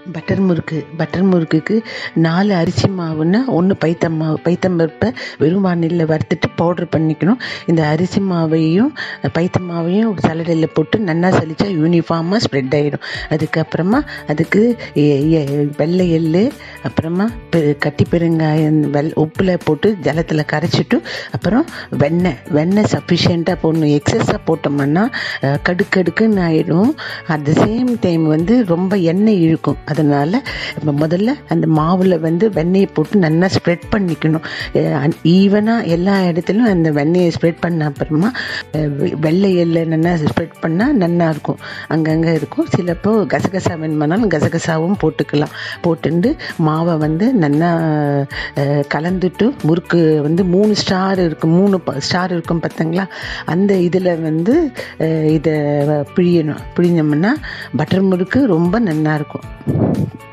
butter முறுக்கு butter முறுக்குக்கு நாலு அரிசி மாவுன்னா ஒன்று பைத்தம் மாவு பைத்தம் பருப்பை வெறும் வானிலையில் வறுத்துட்டு பவுட்ரு பண்ணிக்கணும் இந்த அரிசி மாவையும் பைத்தம் மாவையும் சல்லடையில் போட்டு நல்லா சலிச்சா யூனிஃபார்மாக ஸ்ப்ரெட் ஆகிடும் அதுக்கப்புறமா அதுக்கு எ- எ- வெள்ளை எள்ளு அப்புறமா பெ- கட்டி பெருங்காயம் வெள் உப்பில் போட்டு ஜலத்தில் கரைச்சிட்டு அப்புறம் வெண்ணெய் வெண்ணெய் சஃபிஷியண்ட்டாக போடணும் எக்ஸஸாக போட்டோம்னா அஹ், கடுக்கடுக்குன்னு ஆயிடும் அட் த சேம் டைம் வந்து ரொம்ப எண்ணெய் இழுக்கும் அதனால் நம்ம முதல்ல அந்த மாவில் வந்து வெண்ணெயை போட்டு நல்லா ஸ்ப்ரெட் பண்ணிக்கணும் ஈவனாக எல்லா இடத்துலையும் அந்த வெண்ணெயை ஸ்ப்ரெட் பண்ண அப்புறமா அஹ், வெ- வெள்ளை எள்ளை நல்லா ஸ்ப்ரெட் பண்ணால் நல்லா இருக்கும் அங்கங்கே இருக்கும் சிலப்போ கசகசா வேணுமானாலும் கசகசாவும் போட்டுக்கலாம் போட்டுண்டு மாவை வந்து நல்லா அஹ், கலந்துட்டு முறுக்கு வந்து மூணு ஸ்டார் இருக்கும் மூணு ஸ்டார் இருக்கும் பார்த்தீங்களா அந்த இதில் வந்து அஹ், இதை பிழியணும் பிழிஞ்சோம்னா பட்டர் முறுக்கு ரொம்ப நல்லா இருக்கும்